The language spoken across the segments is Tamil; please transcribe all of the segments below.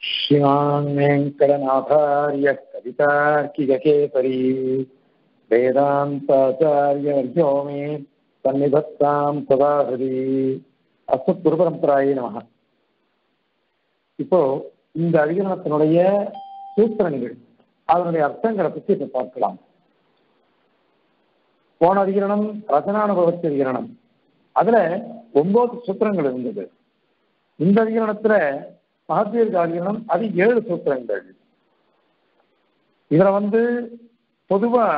श्रीमान् वेङ्कटनाथार्य कवितार्किककेसरी वेदान्ताचार्यवर्यो मे सन्निधत्तां सदा हृदि அஸ்மத் குருபரம்பராயே நமக இப்போ இந்த அதிகரணத்தினுடைய சூத்திரங்கள் அதனுடைய அர்த்தங்களை பற்றி இப்ப பார்க்கலாம் போன அதிகரணம் ரசனானுபவத்தி அதிகரணம் அதுல ஒன்பது சூத்திரங்கள் இருந்தது இந்த அதிகரணத்துல மகத்தீர்க்க அதிகரணம் அது ஏழு சூத்திரங்கள் இதுல வந்து பொதுவா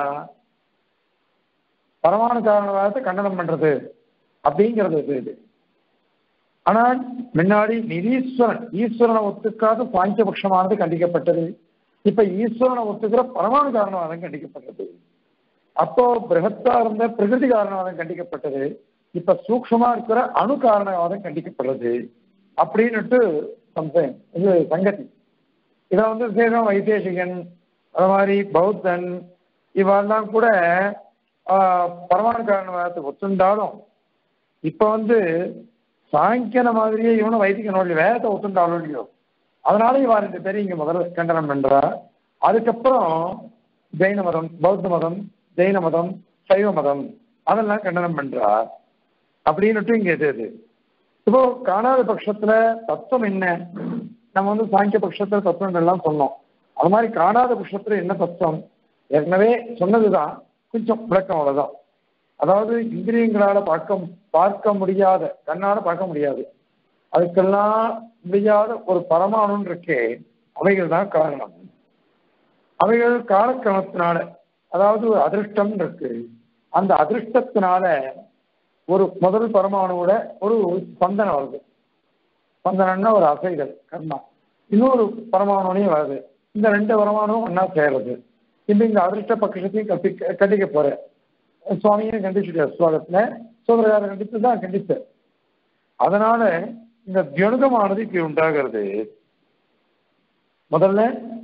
பரமாணு காரணவாதத்தை கண்டனம் பண்றது அப்படிங்கிறது இது ஆனால் முன்னாடி நிரீஸ்வரன் ஈஸ்வரனை ஒத்துக்காத சாங்கியபட்சமானது கண்டிக்கப்பட்டது இப்ப ஈஸ்வரனை ஒத்துக்கிற பரமாணு காரணவாதம் கண்டிக்கப்பட்டது அப்போ பிரகத்தா இருந்த பிரகிருதி காரணவாதம் கண்டிக்கப்பட்டது இப்ப சூக்ஷமா இருக்கிற அணு காரணவாதம் கண்டிக்கப்படுறது அப்படின்னுட்டு சம்சயம் இது சங்கதி இதை வந்து சேதம் வைத்தேசிகன் அது மாதிரி பௌத்தன் இவெல்லாம் கூட பரமாணு காரணவாதத்தை ஒத்துண்டாலும் இப்ப வந்து சாங்கியன மாதிரியே இவனும் வைத்திக்கணும் இல்லையோ வேதத்தை ஒத்துண்டாலும் இல்லையோ அதனால இவா ரெண்டு பேரும் இங்க முதல்ல கண்டனம் பண்றா அதுக்கப்புறம் ஜெயின மதம் பௌத்த மதம் ஜெயின மதம் சைவ மதம் அதெல்லாம் கண்டனம் பண்றா அப்படின்னுட்டு இங்க எது இது இப்போ காணாத பட்சத்துல தத்துவம் என்ன நம்ம வந்து சாங்கிய பட்சத்துல தத்துவங்கள்லாம் சொன்னோம் அது மாதிரி காணாத பட்சத்துல என்ன தத்துவம் ஏற்கனவே சொன்னதுதான் கொஞ்சம் விளக்கம் அவ்வளவுதான் அதாவது இந்திரியங்களால பார்க்க பார்க்க முடியாத கண்ணால பார்க்க முடியாது அதுக்கெல்லாம் முடியாத ஒரு பரமாணுன்னு இருக்கே அவைகள் தான் காரணம் அவைகள் காலக்கிரமத்தினால அதாவது ஒரு அதிருஷ்டம் இருக்கு அந்த அதிருஷ்டத்தினால ஒரு முதல் பரமாணுவோட ஒரு ஸ்பந்தனம் வருது ஸ்பந்தனம்னா ஒரு அசைகள் கர்மா இன்னொரு பரமாணுனையும் வருது இந்த ரெண்டு பரமாணுவும் ஒன்னா சேர்றது இந்த இந்த அதிருஷ்ட பட்சத்தையும் கட்டி கட்டிக்க போற சுவாமியை கண்டிச்சுட்டார் ஸ்லோகத்துல சோதரகாரர் கண்டித்து தான் கண்டித்தார் அதனால இந்த தியனுகமானது இப்படி உண்டாகிறது முதல்ல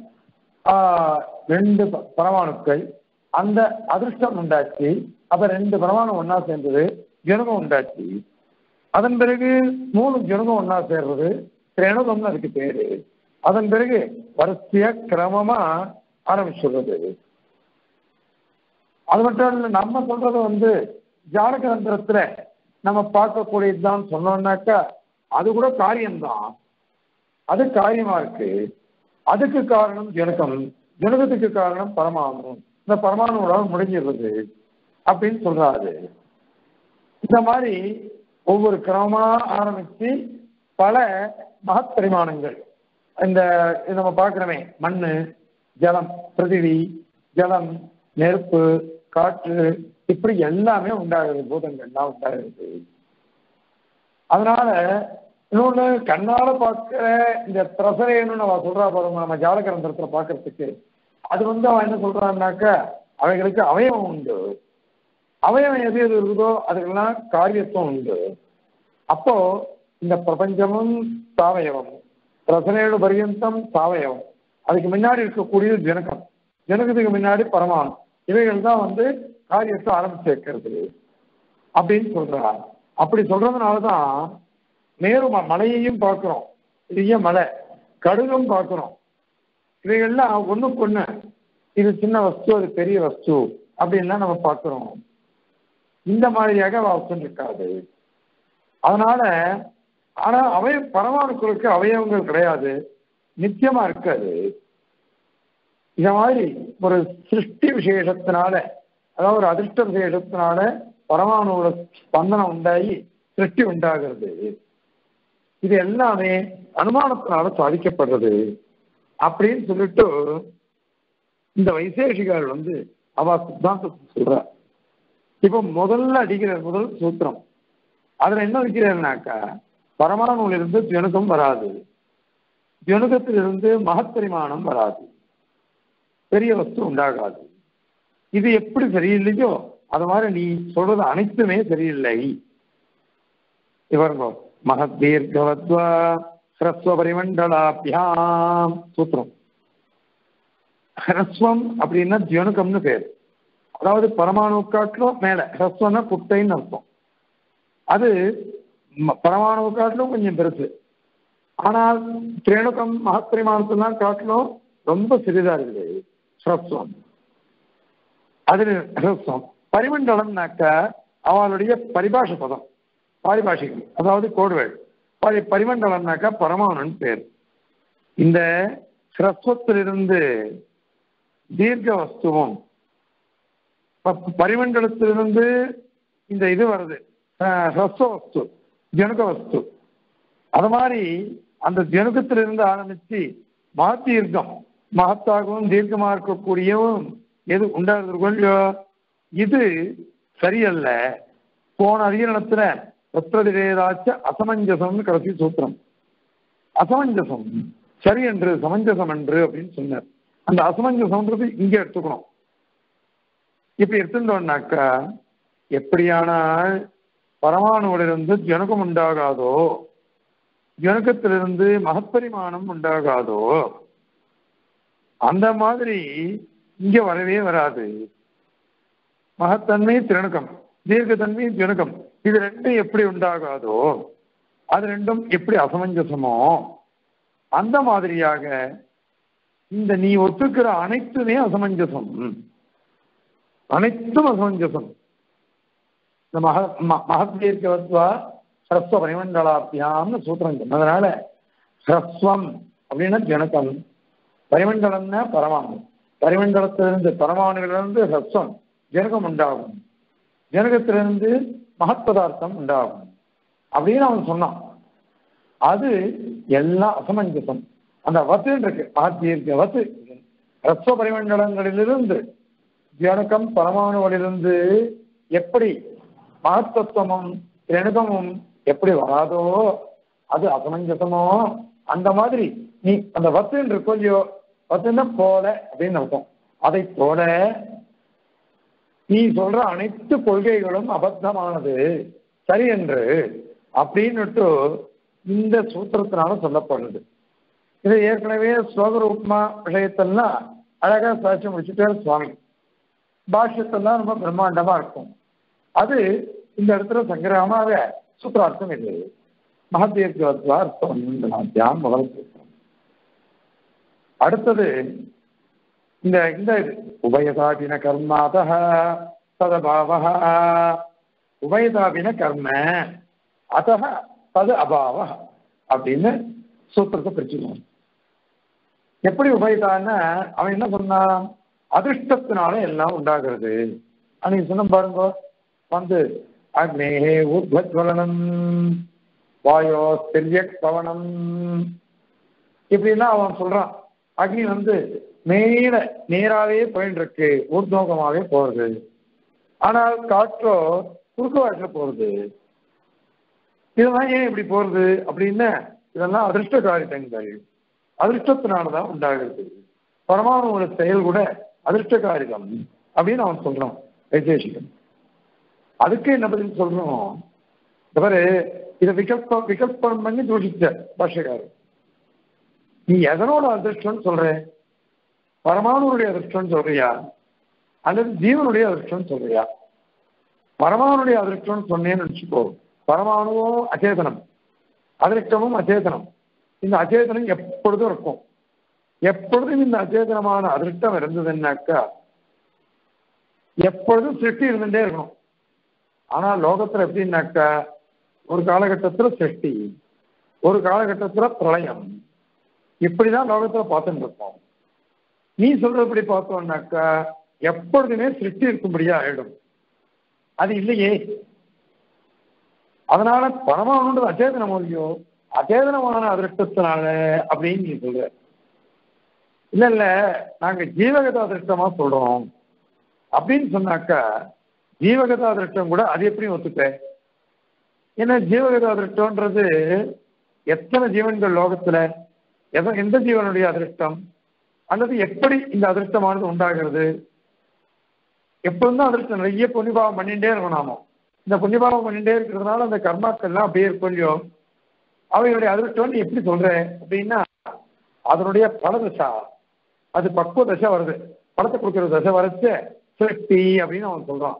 ரெண்டு பரமாணுக்கள் அந்த அதிர்ஷ்டம் உண்டாச்சு அப்ப ரெண்டு பரமாணு ஒன்னா சேர்ந்தது ஜனுகம் உண்டாச்சு அதன் பிறகு மூணு ஜனுகம் ஒன்னா சேர்றது திரேணுகம்னு அதுக்கு பேரு அதன் பிறகு வரிசையா கிரமமா ஆரம்பிச்சுடுறது அது மட்டும் இல்லை நம்ம சொல்றது வந்து ஜாடகிரந்திரத்துல நம்ம பார்க்கக்கூடியதுதான் சொன்னோம்னாக்கா அது கூட காரியம்தான் அது காரியமா இருக்கு அதுக்கு காரணம் ஜனகம் ஜனகத்துக்கு காரணம் பரமாணு இந்த பரமாணுவோட முடிஞ்சிடுறது அப்படின்னு சொல்றாரு இந்த மாதிரி ஒவ்வொரு கிரமமா ஆரம்பிச்சு பல மகத் பரிமாணங்கள் இந்த நம்ம பார்க்கிறோமே மண்ணு ஜலம் பிருத்திவி ஜலம் நெருப்பு காற்று இப்படி எல்லாமே உண்டாகுது பூதங்கள்லாம் உண்டாகுது அதனால இன்னொன்னு கண்ணால பார்க்கிற இந்த பிரசரைன்னு நம்ம சொல்றா பாருங்க நம்ம ஜாலகரந்திரத்துல பாக்குறதுக்கு அது வந்து அவன் என்ன சொல்றான்னாக்க அவைகளுக்கு அவயவம் உண்டு அவயவம் எது எது இருக்குதோ அதுக்கெல்லாம் காரியத்துவம் உண்டு அப்போ இந்த பிரபஞ்சமும் சாவயவம் பிரசனையோட பரியந்தம் சாவயவம் அதுக்கு முன்னாடி இருக்கக்கூடியது ஜனகம் ஜனகத்துக்கு முன்னாடி பரமாணு இவைகள் தான் வந்து காரியத்தை ஆரம்பிச்சு வைக்கிறது அப்படின்னு சொல்றார் அப்படி சொல்றதுனாலதான் மேரு மலையையும் பார்க்கிறோம் பெரிய மலை கடுகும் பார்க்கிறோம் இவைகள்லாம் ஒண்ணுக்கு ஒண்ணு இது சின்ன வஸ்து அது பெரிய வஸ்து அப்படின்லாம் நம்ம பார்க்கிறோம் இந்த மாதிரியாக வஸ்து இருக்காது அதனால ஆனா அவய பரமாணுக்களுக்கு அவயவங்கள் கிடையாது நித்தியமா இருக்காது இந்த மாதிரி ஒரு சிருஷ்டி விசேஷத்தினால அதாவது ஒரு அதிர்ஷ்ட விசேஷத்தினால பரமாணுவோட ஸ்பந்தனம் உண்டாகி சிருஷ்டி உண்டாகிறது இது எல்லாமே அனுமானத்தினால சாதிக்கப்படுறது அப்படின்னு சொல்லிட்டு இந்த வைசேஷிகள் வந்து அவ சித்தாந்தத்தை சொல்ற இப்ப முதல்ல அடிக்கிற முதல் சூத்திரம் அதுல என்ன வைக்கிறாருனாக்கா பரமாணுவிலிருந்து ஜனுகம் வராது ஜனுகத்திலிருந்து மகப்பரிமாணம் வராது பெரிய வஸ்து உண்டாகாது இது எப்படி சரியில்லையோ அது மாதிரி நீ சொல்றது அனைத்துமே சரியில்லை இவருங்கோ மகத் தீர்க்கவத்வா ஹ்ரஸ்வ பரிமண்டலாபியாம் சூத்திரம் ஹ்ரஸ்வம் அப்படின்னா ஜனுகம்னு பேர் அதாவது பரமாணு காட்டிலும் மேல ஹ்ரஸ்வம்னா குட்டைன்னு அர்த்தம் அது பரமாணு காட்டிலும் கொஞ்சம் பெருசு ஆனால் திரேணுகம் மகப்பரிமாணத்தெல்லாம் காட்டிலும் ரொம்ப சிறிதா இருக்குது ஹ்ரஸ்வம் அது ஹ்ரஸ்வம் பரிமண்டலம்னாக்க அவளுடைய பரிபாஷ பதம் பாரிபாஷிகம் அதாவது கோடுவேள் பரி பரிமண்டலம்னாக்கா பரமாணுன்னு பேர் இந்த ஹ்ரஸ்வத்திலிருந்து தீர்க்க வஸ்துவும் ப- பரிமண்டலத்திலிருந்து இந்த இது வருது அஹ், ஹ்ரஸ்வ வஸ்து ஜனுக வஸ்து அது மாதிரி அந்த ஜனுகத்திலிருந்து ஆரம்பிச்சு மகத்தீர்க்கம் மகத்தாகவும் தீர்க்கமா இருக்கக்கூடியவும் எது உண்டாகிறது கொஞ்சோ இது சரியல்ல போன அதிகரணத்துல ஒற்றதிரேதாச்ச அசமஞ்சசம்னு கடைசி சூத்திரம் அசமஞ்சசம் சரி என்று சமஞ்சசம் என்று அப்படின்னு சொன்னார் அந்த அசமஞ்சசம்ன்றது இங்க எடுத்துக்கணும் இப்ப எடுத்துட்டோம்னாக்கா எப்படியானால் பரமாணுவிலிருந்து ஜனகம் உண்டாகாதோ ஜனகத்திலிருந்து மகப்பரிமாணம் உண்டாகாதோ அந்த மாதிரி இங்க வரவே வராது மகத்தன்மை திரணகம் தீர்க்கத்தன்மை ஜனகம் இது ரெண்டும் எப்படி உண்டாகாதோ அது ரெண்டும் எப்படி அசமஞ்சசமோ அந்த மாதிரியாக இந்த நீ ஒத்துக்கிற அனைத்துமே அசமஞ்சசம் அனைத்தும் அசமஞ்சசம் இந்த மக ம- மகத்தீர்க்கவத்வா ஹ்ரஸ்வ பரிமண்டலாபியாம்னு சூத்திரம் சொன்னதுனால ஹ்ரஸ்வம் அப்படின்னா ஜனகம் பரிமண்டலம்னா பரமாணு பரிமண்டலத்திலிருந்து பரமாணுவிலிருந்து ஹ்ரஸ்வம் ஜனகம் உண்டாகும் ஜனகத்திலிருந்து மகத் பதார்த்தம் உண்டாகும் அப்படின்னு அவன் சொன்னான் அது எல்லாம் அசமஞ்சசம் அந்த வத்துன்னு இருக்கு மகத்தீர்க்க வத்து ரஸ்வ பரிமண்டலங்களிலிருந்து ஜனகம் பரமாணுவிலிருந்து எப்படி மகத்தத்துவமும் திரணகமும் எப்படி வராதோ அது அசமஞ்சசமோ அந்த மாதிரி நீ அந்த வத்துன்னு இருக்கோ இல்லையோ வத்துன்னா போல அப்படின்னு அர்த்தம் அதை போல நீ சொல்ற அனைத்து கொள்கைகளும் அபத்தமானது சரி என்று அப்படின்னுட்டு இந்த சூத்திரத்தினால சொல்லப்படுது இது ஏற்கனவே ஸ்லோகரூபமா விஷயத்தெல்லாம் அழகா சாட்சி முடிச்சுட்டே சுவாமி பாஷ்யத்தெல்லாம் ரொம்ப பிரம்மாண்டமா இருக்கும் அது இந்த இடத்துல சங்கிரகமாக சூத்திரார்த்தம் இல்லை மகத்தீர்க்கவத்வா அர்த்தம் முதல் சூத்திரம் அடுத்தது இந்த இந்த இது உபயதாபின கர்மாத ததபாவ உபயதாபின கர்ம அத தது அபாவ அப்படின்னு சூத்திரத்தை பிரிச்சுக்கணும் எப்படி உபயதான்னா அவன் என்ன சொன்னான் அதிர்ஷ்டத்தினால எல்லாம் உண்டாகிறது அன்னைக்கு சொன்ன பாருங்க வந்து அக்னேகே ஊர்வஜ்வலனம் வாயோ திரியக் பவனம் இப்படிலாம் அவன் சொல்றான் அக்னி வந்து மேல நேராவே போயிட்டு இருக்கு ஊர்தோகமாவே போறது ஆனால் காற்றோ குறுக்கு வாட்டில போறது இதெல்லாம் ஏன் இப்படி போறது அப்படின்னா இதெல்லாம் அதிர்ஷ்ட காரியங்கள் அதிர்ஷ்டத்தினாலதான் உண்டாகிறது பரமாணுவோட செயல் கூட அதிர்ஷ்ட காரியம் அப்படின்னு அவன் சொல்றான் வைசேஷிகன் அதுக்கு என்ன பதில் சொல்றோம் இவரு இதை விகல்பம் விகல்பம் பண்ணி தூஷிச்ச பாஷ்யக்காரர் நீ எதனோட அதிர்ஷ்டம்னு சொல்ற பரமானுடைய அதிர்ஷ்டம் சொல்றியா அல்லது ஜீவனுடைய அதிர்ஷ்டம் சொல்றியா பரமானுடைய அதிர்ஷ்டம் சொன்னேன்னு வச்சுக்கோ பரமாணுவும் அச்சேதனம் அதிர்ஷ்டமும் அச்சேதனம் இந்த அச்சேதனம் எப்பொழுதும் இருக்கும் எப்பொழுதும் இந்த அச்சேதனமான அதிர்ஷ்டம் இருந்ததுன்னாக்கா எப்பொழுதும் சிருஷ்டி இருந்துட்டே இருக்கணும் ஆனா லோகத்துல எப்படின்னாக்கா ஒரு காலகட்டத்துல சிருஷ்டி ஒரு காலகட்டத்துல பிரளயம் இப்படிதான் லோகத்துல பார்த்துட்டு இருப்போம் நீ சொல்றபடி பார்த்தோம்னாக்கா எப்பொழுதுமே சிருஷ்டி இருக்கும்படியா ஆயிடும் அது இல்லையே அதனால பரமானது அச்சேதன மொழியோ அச்சேதனமான அதிருஷ்டத்தினால அப்படின்னு நீ சொல்ற இல்ல இல்ல நாங்க ஜீவகத அதிருஷ்டமா சொல்றோம் அப்படின்னு சொன்னாக்கா ஜீவகத அதிருஷ்டம் கூட அது எப்படி ஒத்துக்க ஏன்னா ஜீவகத அதிருஷ்டம்ன்றது எத்தனை ஜீவன்கள் லோகத்துல எத எந்த ஜீவனுடைய அதிருஷ்டம் அல்லது எப்படி இந்த அதிருஷ்டமானது உண்டாகிறது எப்பொழுதும் தான் அதிருஷ்டம் நிறைய புண்ணியபாவம் பண்ணிட்டே இருக்கணும் நாம இந்த புண்ணியபாவம் பண்ணிட்டே இருக்கிறதுனால அந்த கர்மாக்கள்லாம் அப்படியே இருக்கும் இல்லையோ அவைகளுடைய அதிருஷ்டம் நீ எப்படி சொல்ற அப்படின்னா அதனுடைய பல தசா அது பக்குவ தசை வருது படத்தை கொடுக்குற தசை வரைச்சு சிருஷ்டி அப்படின்னு அவன் சொல்றான்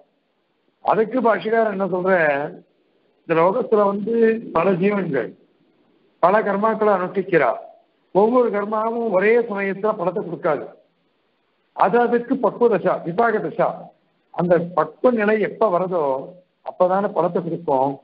அதுக்கு பாஷிகாரன் என்ன சொல்ற இந்த லோகத்துல வந்து பல ஜீவன்கள் பல கர்மாக்களை அனுஷ்டிக்கிறா ஒவ்வொரு கர்மாவும் ஒரே சமயத்துல பலத்தை கொடுக்காது அது அதுக்கு பக்குவ தசா விபாக தசா அந்த பக்குவ நிலை எப்ப வருதோ அப்பதானே பலத்தை கொடுக்கும்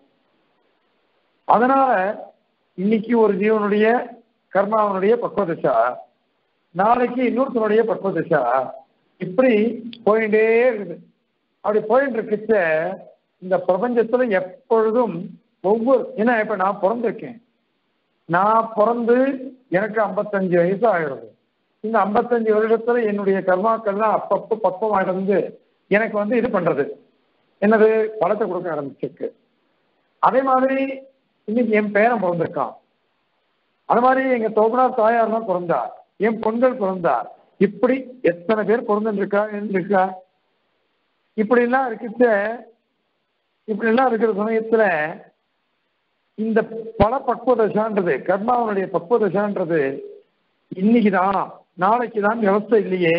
அதனால இன்னைக்கு ஒரு ஜீவனுடைய கர்மாவனுடைய பக்குவ தசா நாளைக்கு இன்னொருத்தனுடைய பக்குவ தசா இப்படி போயிட்டே இருக்குது அப்படி போயிட்டு இருக்கச்ச இந்த பிரபஞ்சத்துல எப்பொழுதும் ஒவ்வொரு ஏன்னா இப்ப நான் பிறந்திருக்கேன் நான் பிறந்து எனக்கு ஐம்பத்தஞ்சு வயசு ஆயிடுது இந்த ஐம்பத்தஞ்சு வருடத்துல என்னுடைய கர்மாக்கள்லாம் அப்பப்போ பக்குவம் அடைந்து எனக்கு வந்து இது பண்றது என்னது பழத்தை கொடுக்க ஆரம்பிச்சிருக்கு அதே மாதிரி இன்னைக்கு என் பேரன் பிறந்திருக்கான் அது மாதிரி எங்க தோப்பனார் தாயார்லாம் பிறந்தா என் பொண்கள் பிறந்தா இப்படி எத்தனை பேர் பிறந்துருக்கா இருக்கா இப்படி எல்லாம் இருக்குச்ச இப்படி எல்லாம் இருக்கிற சமயத்துல இந்த பல பக்குவதசான்றது கர்மாவனுடைய பக்குவதசான்றது இன்னைக்கு தான் நாளைக்கு தான் விவஸ்தை இல்லையே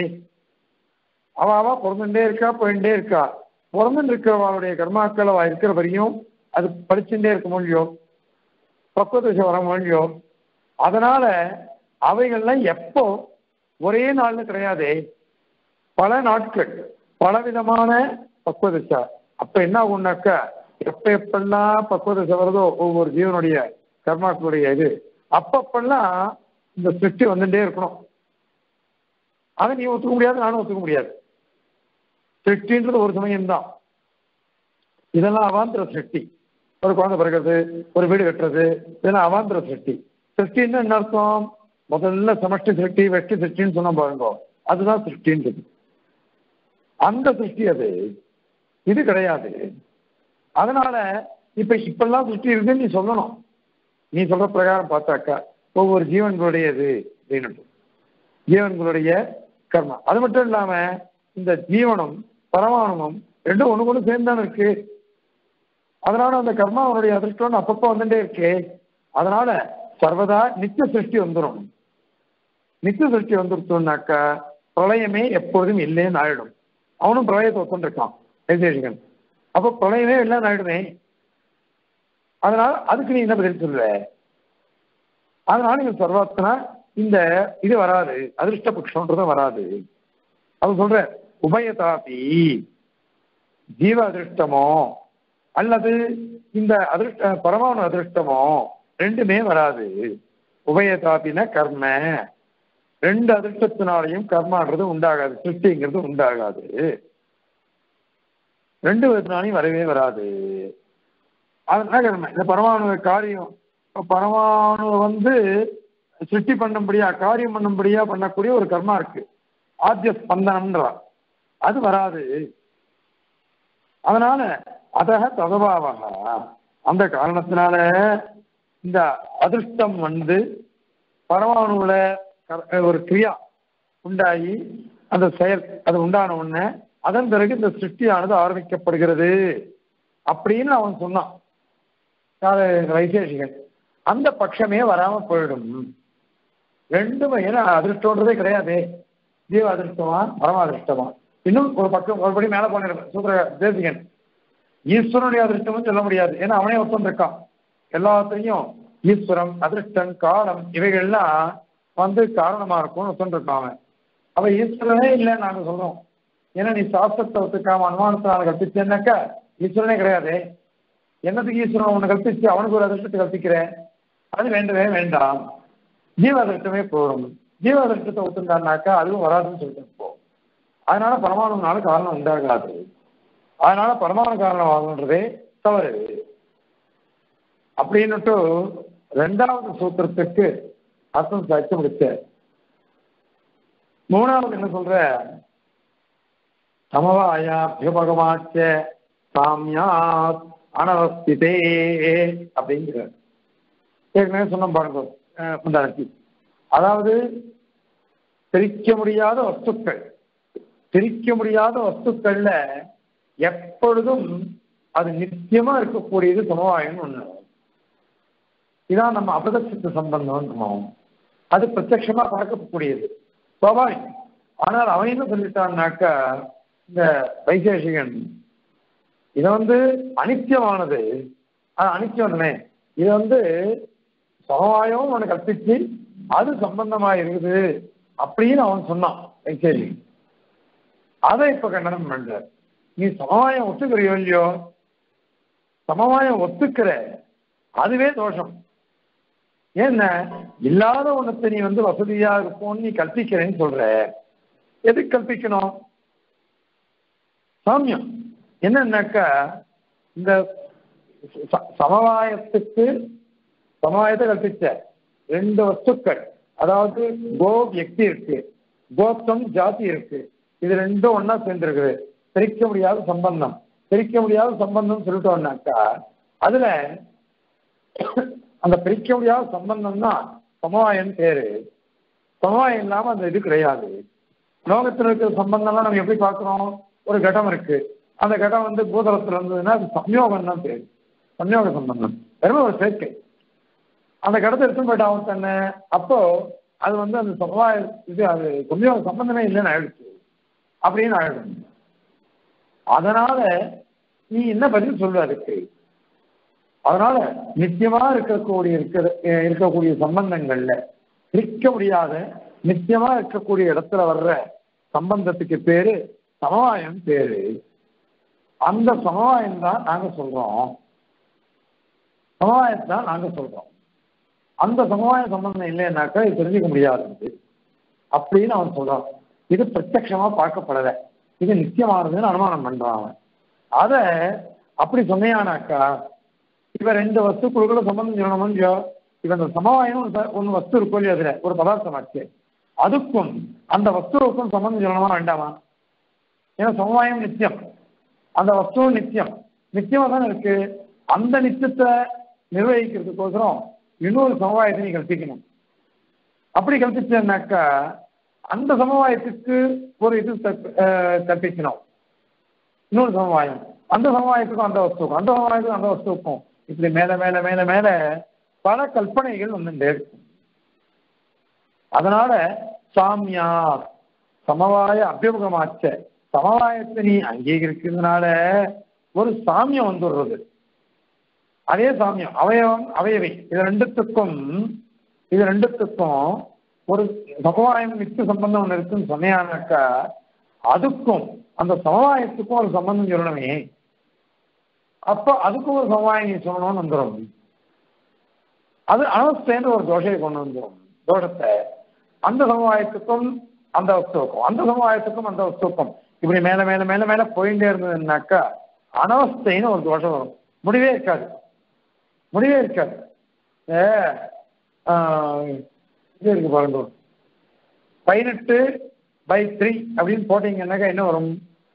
அவ அவ பிறந்துட்டே இருக்கா போயிட்டே இருக்கா பிறந்துட்டு இருக்கிறவளுடைய கர்மாக்கள் அவ இருக்கிற வரையும் அது படிச்சுட்டே இருக்க முடியும் பக்குவதசை வர முடியும் அதனால அவைகள்லாம் எப்போ ஒரே நாள்னு கிடையாதே பல நாட்கள் பலவிதமான பக்குவதசா அப்ப என்ன ஆகும்னாக்கா எப்ப எப்பெல்லாம் பக்குவதசை வருதோ ஒவ்வொரு ஜீவனுடைய கர்மாக்களுடைய இது அப்பப்பெல்லாம் இந்த சிருஷ்டி வந்துட்டே இருக்கணும் அதை நீ ஒத்துக்க முடியாது நானும் ஒத்துக்க முடியாது சிருஷ்டின்றது ஒரு சமயம்தான் இதெல்லாம் அவாந்திர சிருஷ்டி ஒரு குழந்தை பிறகுறது ஒரு வீடு கட்டுறது இதெல்லாம் அவாந்திர சிருஷ்டி சிருஷ்டின்னு என்ன அர்த்தம் முதல்ல சமஷ்டி சிருஷ்டி வெஷ்டி சிருஷ்டின்னு சொன்ன பாருங்க அதுதான் சிருஷ்டின்றது அந்த சிருஷ்டி அது இது கிடையாது அதனால இப்ப இப்பெல்லாம் சிருஷ்டி இருக்குன்னு நீ சொல்லணும் நீ சொல்ற பிரகாரம் பார்த்தாக்கா ஒவ்வொரு ஜீவன்களுடையது அப்படின்னு ஜீவன்களுடைய கர்மா அது மட்டும் இல்லாம இந்த ஜீவனும் பரமாணுமும் ரெண்டும் ஒண்ணு ஒண்ணு சேர்ந்தானே இருக்கு அதனால அந்த கர்மா அவனுடைய அதிர்ஷ்டம் அப்பப்போ வந்துட்டே இருக்கு அதனால சர்வதா நித்திய சிருஷ்டி வந்துடும் நித்திய சிருஷ்டி வந்துருச்சோம்னாக்கா பிரளயமே எப்பொழுதும் இல்லைன்னு ஆயிடும் அவனும் பிரளயத்தை ஒத்துருக்கான் வைசேஷிகன் அப்போ பிரளயமே இல்லைன்னு ஆயிடுமே அதனால அதுக்கு நீ என்ன பதில் சொல்லுவ அதனால நீங்க சர்வாத்மனா இந்த இது வராது அதிர்ஷ்ட பட்சம்ன்றதும் வராது அது சொல்ற உபயதாபி ஜீவ அதிர்ஷ்டமோ அல்லது இந்த அதிர்ஷ்ட பரமாணு அதிர்ஷ்டமோ ரெண்டுமே வராது உபயதாபின கர்ம ரெண்டு அதிர்ஷ்டத்தினாலையும் கர்மான்றது உண்டாகாது சிருஷ்டிங்கிறது உண்டாகாது ரெண்டு விதத்தினாலையும் வரவே வராது அதுதான் கர்ம இந்த பரமாணு காரியம் பரமாணு வந்து சிருஷ்டி பண்ணும்படியா காரியம் பண்ணும்படியா பண்ணக்கூடிய ஒரு கர்மா இருக்கு ஆத்திய ஸ்பந்தனம்ன்றா அது வராது அதனால அதக ததபாவக அந்த காரணத்தினால இந்த அதிர்ஷ்டம் வந்து பரமாணுல ஒரு கிரியா உண்டாகி அந்த செயல் அது உண்டான உடனே அதன் பிறகு இந்த சிருஷ்டியானது ஆரம்பிக்கப்படுகிறது அப்படின்னு அவன் சொன்னான் வைசேஷிகன் அந்த பட்சமே வராம போயிடும் ரெண்டுமே ஏன்னா அதிர்ஷ்டம்ன்றதே கிடையாது ஜீவ அதிர்ஷ்டமா பரமாதிருஷ்டமா இன்னும் ஒரு பக்கம் ஒருபடி மேல போன சூத்திர தேசிகன் ஈஸ்வரனுடைய அதிர்ஷ்டமும் சொல்ல முடியாது ஏன்னா அவனே ஒருத்தன் இருக்கான் எல்லாத்தையும் ஈஸ்வரம் அதிர்ஷ்டம் காலம் இவைகள்லாம் வந்து காரணமா இருக்கும்னு ஒருத்தன் இருக்கான் அவன் அவ ஈஸ்வரனே இல்லைன்னு நாங்க சொல்றோம் ஏன்னா நீ சாஸ்திரத்தை ஒத்துக்காம அனுமானத்தினால கற்பிச்சேன்னாக்கா ஈஸ்வரனே கிடையாது என்னத்துக்கு ஈஸ்வரன் ஒன்று கற்பிச்சு அவனுக்கு ஒரு அதிர்ஷ்டத்தை கற்பிக்கிறேன் அது வேண்டவே வேண்டாம் ஜீவாதிருஷ்டமே போகும் ஜீவாதிருஷ்டத்தை ஒத்துண்டானாக்கா அதுவும் வராதுன்னு சொல்லிட்டு போ அதனால பரமாணுனால காரணம் உண்டாகாது அதனால பரமாணு காரணம் ஆகுன்றதே தவறு அப்படின்னுட்டு ரெண்டாவது சூத்திரத்துக்கு அர்த்தம் சாட்சி முடிச்ச மூணாவது என்ன சொல்ற சமவாயாபியபகமாச்ச சாமியாத் அனவஸ்திதே அப்படிங்கிற ஏற்கனவே சொன்ன பாருங்க முந்தானத்தி அதாவது பிரிக்க முடியாத வஸ்துக்கள் பிரிக்க முடியாத வஸ்துக்கள்ல எப்பொழுதும் அது நித்தியமா இருக்கக்கூடியது சமவாயம் ஒண்ணு இதான் நம்ம அபதட்சத்து சம்பந்தம் நம்ம அது பிரத்யட்சமா பார்க்கக்கூடியது சுவாபாவிகம் ஆனால் அவன் என்ன சொல்லிட்டான்னாக்கா இந்த வைசேஷிகன் இதை வந்து அனித்தியமானது அனித்தியம் தானே இது வந்து சமவாயம் ஒன்று கற்பிச்சு அது சம்பந்தமா இருக்குது அப்படின்னு அவன் சொன்னான் சரி அதை இப்ப கண்டனம் பண்ற நீ சமவாயம் ஒத்துக்கிறியோ இல்லையோ சமவாயம் ஒத்துக்கிற அதுவே தோஷம் ஏன்னா இல்லாத ஒண்ணத்தை நீ வந்து வசதியா இருக்கும்னு நீ கற்பிக்கிறேன்னு சொல்ற எதுக்கு கற்பிக்கணும் சாமியம் என்னன்னாக்கா இந்த ச- சமவாயத்துக்கு சமவாயத்தை கற்பிச்ச ரெண்டு வஸ்துக்கள் அதாவது கோ வியக்தி இருக்கு கோப்தம் ஜாதி இருக்கு இது ரெண்டும் ஒண்ணா சேர்ந்துருக்குது பிரிக்க முடியாத சம்பந்தம் பிரிக்க முடியாத சம்பந்தம் சொல்லிட்டோம்னாக்கா அதுல அந்த பிரிக்க முடியாத சம்பந்தம் தான் சமவாயம் பேரு சமவாயம் இல்லாம அந்த இது கிடையாது லோகத்தில் இருக்கிற சம்பந்தம்லாம் நம்ம எப்படி பார்க்கிறோம் ஒரு கடம் இருக்கு அந்த கடம் வந்து பூதளத்துல இருந்ததுன்னா அது சம்யோகம் தான் பேரு சம்யோக சம்பந்தம் வெறும் ஒரு சேர்க்கை அந்த கடத்தை எடுத்து போயிட்டான் தானே அப்போ அது வந்து அந்த சமவாய இது அது சம்யோக சம்பந்தமே இல்லைன்னு ஆயிடுச்சு அப்படின்னு ஆயிடும் அதனால நீ என்ன பதில் சொல்லுவ அதுக்கு அதனால நித்தியமா இருக்கக்கூடிய இருக்கிற அஹ் இருக்கக்கூடிய சம்பந்தங்கள்ல பிரிக்க முடியாத நித்தியமா இருக்கக்கூடிய இடத்துல வர்ற சம்பந்தத்துக்கு பேரு சமவாயம் பேரு அந்த சமவாயம் தான் நாங்க சொல்றோம் சமவாயத்தை தான் நாங்க சொல்றோம் அந்த சமவாய சம்பந்தம் இல்லைன்னாக்கா இது தெரிஞ்சுக்க முடியாது அப்படின்னு அவன் சொல்றான் இது பிரத்யட்சமா பார்க்கப்படலை இது நித்தியமானதுன்னு அனுமானம் பண்றான் அவன் அத அப்படி சொன்னையானாக்கா இவன் ரெண்டு வஸ்துக்குழுக்குள்ள சம்பந்தம் சொல்லணும் இல்லையோ இவன் இந்த சமவாயம் ஒரு ச- ஒண்ணு வஸ்து இருக்கும் இல்லையா அதுல ஒரு பதார்த்தமாச்சு அதுக்கும் அந்த வஸ்துவுக்கும் சம்பந்தம் சொல்லணுமா வேண்டாமா ஏன்னா சமவாயம் நித்தியம் அந்த வஸ்துவும் நித்தியம் நித்தியமா தானே இருக்கு அந்த நித்தியத்தை நிர்வகிக்கிறதுக்கோசரம் இன்னொரு சமவாயத்தை நீ கற்பிக்கணும் அப்படி கற்பிச்சேன்னாக்கா அந்த சமவாயத்துக்கு ஒரு இது கற்ப- அஹ் கற்பிக்கணும் இன்னொரு சமவாயம் அந்த சமவாயத்துக்கும் அந்த வஸ்துக்கும் அந்த சமவாயத்துக்கும் அந்த வஸ்துக்கும் இப்படி மேல மேல மேல மேல பல கல்பனைகள் வந்துட்டே இருக்கும் அதனால சாமியா சமவாய அபிமுகமாச்ச சமவாயத்தை நீ அங்கீகரிக்கிறதுனால ஒரு சாமியம் வந்துடுறது அதே சாமியம் அவயவம் அவயவை இது ரெண்டுத்துக்கும் இது ரெண்டுத்துக்கும் ஒரு சமவாயம் நித்திய சம்பந்தம் ஒன்று இருக்குன்னு சொன்னியானாக்கா அதுக்கும் அந்த சமவாயத்துக்கும் ஒரு சம்பந்தம் சொல்லணுமே அப்ப அதுக்கும் ஒரு சமவாயம் நீ சொல்லணும்னு வந்துடும் அது அனவஸ்தேன்ற ஒரு தோஷத்தை கொண்டு வந்துடும் தோஷத்தை அந்த சமவாயத்துக்கும் அந்த வஸ்துவுக்கும் அந்த சமவாயத்துக்கும் அந்த வஸ்துவுக்கும் இப்படி மேல மேல மேல மேல போயிட்டே இருந்ததுன்னாக்கா அனவஸ்தைன்னு ஒரு தோஷம் வரும் முடிவே இருக்காது முடிவே இருக்காது ஏ, ஆஹ், இது இருக்கு பாருங்க பதினெட்டு பை த்ரீ அப்படின்னு போட்டீங்கன்னாக்கா என்ன வரும்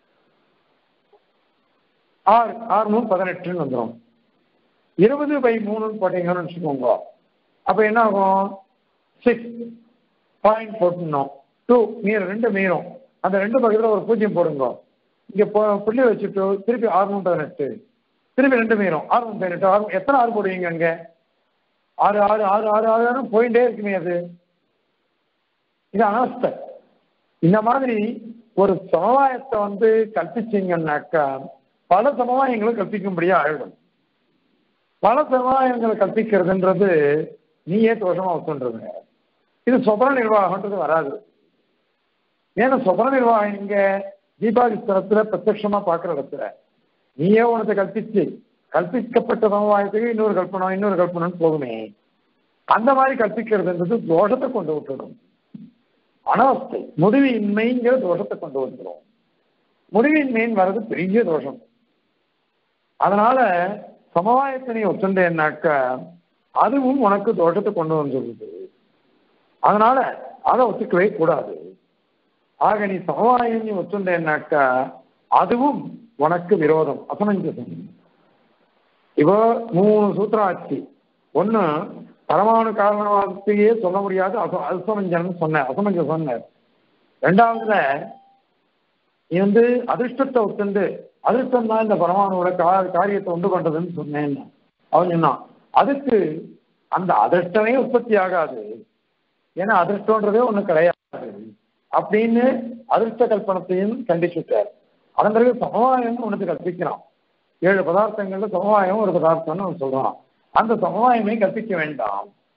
ஆறு ஆறு மூணு பதினெட்டுன்னு வந்துடும் இருபது பை மூணுன்னு போட்டீங்கன்னு வச்சுக்கோங்க அப்போ என்ன ஆகும் சிக்ஸ் பாயிண்ட் போட்டுனோம் டூ மீறும் ரெண்டு மீறும் அந்த ரெண்டு பக்கத்தில் ஒரு பூஜ்ஜியம் போடுங்க இங்கே போ புள்ளி வச்சுட்டு திருப்பி ஆறு மூணு பதினெட்டு திருப்பி ரெண்டு மீறும் ஆறு மூணு பதினெட்டு ஆறு மூணு- எத்தனை ஆறு போடுவீங்க அங்கே ஆறு ஆறு ஆறு ஆறு ஆறு ஆறு போயிட்டே இருக்குமே அது இது அனாஸ்தை இந்த மாதிரி ஒரு சமவாயத்தை வந்து கற்பிச்சீங்கன்னாக்கா பல சமவாயங்களை கற்பிக்கும்படியா ஆயிடும் பல சமவாயங்களை கற்பிக்கிறதுன்றது நீயே தோஷமா ஒத்துன்றது இது சொபர நிர்வாகம்ன்றது வராது ஏன்னா சொபர நிர்வாகம் இங்க தீபாவளி ஸ்தலத்துல பிரத்யட்சமா பார்க்குற இடத்துல நீயே உனத்தை கற்பிச்சு கற்பிக்கப்பட்ட சமவாயத்துக்கு இன்னொரு கல்பனம் இன்னொரு கல்பனம்னு போகுமே அந்த மாதிரி கற்பிக்கிறதுன்றது தோஷத்தை கொண்டு விட்டுடும் அனாவஸ்தை முடிவின்மைங்கிற தோஷத்தை கொண்டு வந்துடும் முடிவின்மைன்னு வர்றது பெரிய தோஷம் அதனால சமவாயத்தை நீ ஒத்துண்டேன்னாக்கா அதுவும் உனக்கு தோஷத்தை கொண்டு வந்துடுது அதனால அதை ஒத்துக்கவே கூடாது ஆக நீ சமவாயம் நீ ஒத்துண்டேன்னாக்கா அதுவும் உனக்கு விரோதம் அசமஞ்சசம் இப்போ மூணு சூத்திரம் ஆச்சு ஒண்ணு பரமாணு காரணவாதத்தையே சொல்ல முடியாது அச அசமஞ்சனம் சொன்ன அசமஞ்சம் சொன்னார் ரெண்டாவதுல நீ வந்து அதிர்ஷ்டத்தை ஒத்துண்டு அதிர்ஷ்டம் தான் இந்த பரமாணுவோட கா காரியத்தை உண்டு பண்றதுன்னு சொன்னேன் அவன் சொன்னான் அதுக்கு அந்த அதிர்ஷ்டமே உற்பத்தி ஆகாது ஏன்னா அதிர்ஷ்டன்றதே ஒண்ணு கிடையாது அப்படின்னு அதிர்ஷ்ட கல்பனத்தையும் கண்டிச்சுட்டார் அதன் பிறகு சமவாயம் ஒன்று கற்பிக்கிறான் ஏழு பதார்த்தங்கள்ல சமவாயம் ஒரு பதார்த்தம்னு அவன் சொல்றான் அந்த சமவாயமே கற்பிக்க வேண்டாம்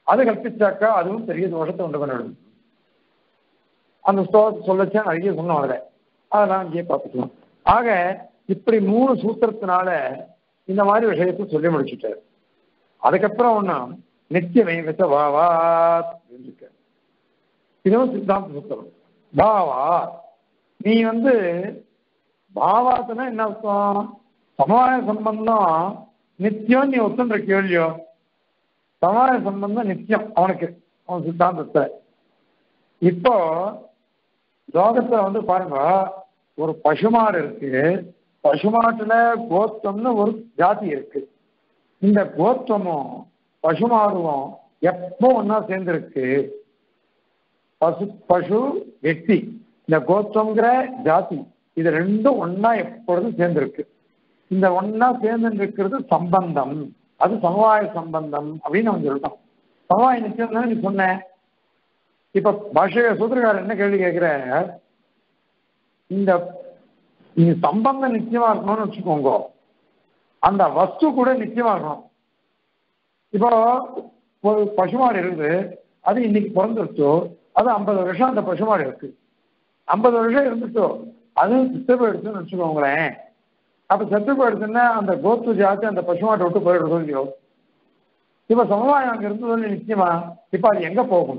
அது கற்பிச்சாக்கா அதுவும் பெரிய தோஷத்தை உண்டு பண்ணிடும் அந்த ஸ்லோகத்தை சொல்லச்சா நிறைய சொன்னோம் அதில் அதெல்லாம் அங்கேயே பார்த்துக்கலாம் ஆக இப்படி மூணு சூத்திரத்தினால இந்த மாதிரி விஷயத்தை சொல்லி முடிச்சுட்டாரு அதுக்கப்புறம் ஒண்ணு நித்தியமே வச்ச வா வா அப்படின்னு இருக்கு இதுவும் சித்தாந்த சூத்திரம் பாவா நீ வந்து பாவாத்துனா என்ன அர்த்தம் சமவாய சம்பந்தம் நித்தியம் நீ ஒத்துன்ற கேள்வியோ சமவாய சம்பந்தம் நித்தியம் அவனுக்கு அவன் சித்தாந்தத்தை இப்போ லோகத்துல வந்து பாருங்க ஒரு பசுமாடு இருக்கு பசுமாட்டுல கோத்தம்னு ஒரு ஜாதி இருக்கு இந்த கோத்தமும் பசுமாடுவும் எப்போ ஒன்னா சேர்ந்திருக்கு பசு பசு வெட்டி இந்த கோத்தம்ங்கிற ஜாதி இது ரெண்டும் ஒன்னா எப்பொழுதும் சேர்ந்திருக்கு இந்த ஒன்னா சேர்ந்து இருக்கிறது சம்பந்தம் அது சமவாய சம்பந்தம் அப்படின்னு அவன் சொல்லிட்டான் சமவாய நிச்சயம் தானே நீ சொன்ன இப்ப பாஷைய சூத்திரக்காரர் என்ன கேள்வி கேட்கிற இந்த நீ சம்பந்தம் நிச்சயமா இருக்கணும்னு வச்சுக்கோங்க அந்த வஸ்து கூட நிச்சயமா இருக்கணும் இப்போ ஒரு பசுமாடு இருக்குது அது இன்னைக்கு பிறந்துருச்சோ அது ஐம்பது வருஷம் அந்த பசுமாடு இருக்கு ஐம்பது வருஷம் இருந்துச்சோ அது செத்து போயிடுச்சுன்னு வச்சுக்கோங்களேன் அப்ப செத்து போயிடுச்சுன்னா அந்த கோத்து ஜாதி அந்த பசுமாட்டை விட்டு போயிடுறதோ இல்லையோ இப்ப சமுதாயம் அங்க இருந்ததோ நிச்சயமா இப்ப அது எங்க போகும்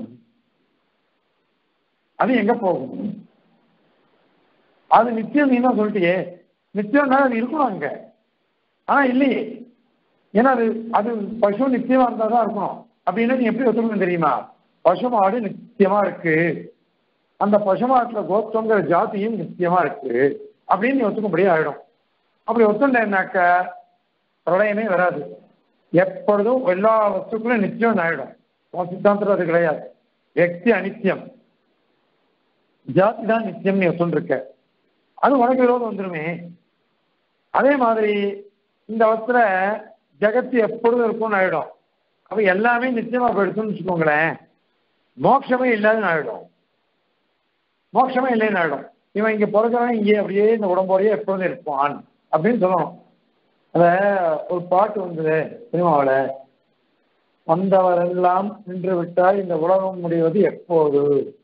அது எங்க போகும் அது நிச்சயம் நீ தான் சொல்லிட்டியே நிச்சயம்னா அது இருக்கணும் அங்க ஆனா இல்லையே ஏன்னா அது அது பசு நிச்சயமா இருந்தா தான் இருக்கணும் அப்படின்னா நீ எப்படி ஒத்துக்கணும் தெரியுமா பசு மாடு நிச்சயமா இருக்கு அந்த பசுமாட்டுல கோத்தங்கிற ஜாதியும் நிச்சயமா இருக்கு அப்படின்னு நீ ஒத்துக்கும்படியே ஆயிடும் அப்படி ஒத்துண்டேன்னாக்க பிரளயமே வராது எப்பொழுதும் எல்லா வஸ்துக்களும் நிச்சயம் ஆயிடும் உன் சித்தாந்தத்தில் அது கிடையாது வெக்தி அனித்தியம் ஜாதி தான் நிச்சயம் நீ ஒத்துண்டிருக்க அது உனக்கு விரோதம் வந்துருமே அதே மாதிரி இந்த வஸ்துல ஜெகத்து எப்பொழுதும் இருக்கும்னு ஆயிடும் அப்ப எல்லாமே நிச்சயமா போயிடுச்சுன்னு வச்சுக்கோங்களேன் மோட்சமே இல்லாதுன்னு ஆயிடும் மோட்சமே இல்லைன்னு ஆயிடும் இவன் இங்க பிறக்கிறவன் இங்கே அப்படியே இந்த உடம்போடையே எப்பொழுதும் இருப்பான் அப்படின்னு சொல்லணும் அத ஒரு பாட்டு வந்தது சினிமாவில் வந்தவரெல்லாம் நின்று விட்டால் இந்த உலகம் முடிவது எப்போது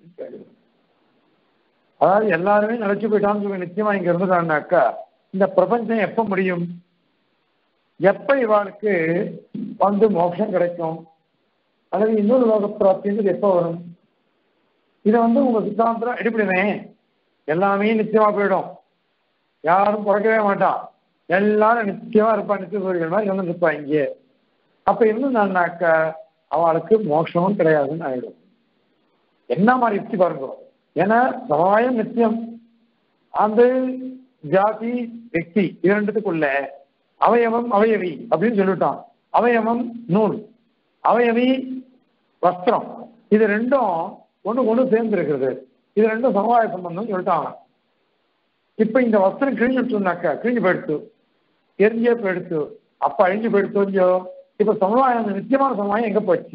அதாவது எல்லாருமே நினைச்சு போயிட்டான்னு சொல்லி நிச்சயமா இங்க இருந்துட்டான்னாக்கா இந்த பிரபஞ்சம் எப்ப முடியும் எப்ப இவாளுக்கு வந்து மோட்சம் கிடைக்கும் அல்லது இன்னொரு லோக பிராப்தின்றது எப்போ வரும் இதை வந்து உங்க சித்தாந்தம் எடுப்பிடுமே எல்லாமே நிச்சயமா போயிடும் யாரும் பிறக்கவே மாட்டான் எல்லாரும் நிச்சயமா இருப்பா நிச்சய சூரியன் மாதிரி வந்து நிற்பா இங்கே அப்ப இருந்தான்னாக்க அவளுக்கு மோட்சமும் கிடையாதுன்னு ஆயிடும் என்ன மாதிரி யுக்தி பாருங்க ஏன்னா சமவாயம் நித்தியம் அந்த ஜாதி வெக்தி இது ரெண்டுத்துக்குள்ள அவயவம் அவயவி அப்படின்னு சொல்லிட்டான் அவயவம் நூல் அவயவி வஸ்திரம் இது ரெண்டும் ஒண்ணு ஒண்ணு சேர்ந்து இருக்கிறது இது ரெண்டும் சமவாய சம்பந்தம் சொல்லிட்டாங்க இப்ப இந்த வஸ்திரம் கிழிஞ்சுட்டுனாக்கா கிழிஞ்சு போயிடுத்து எரிஞ்சே போயிடுத்து அப்ப அழிஞ்சு போயிடுத்து இல்லையோ இப்ப சமுதாயம் அந்த நிச்சயமான சமுதாயம் எங்க போச்சு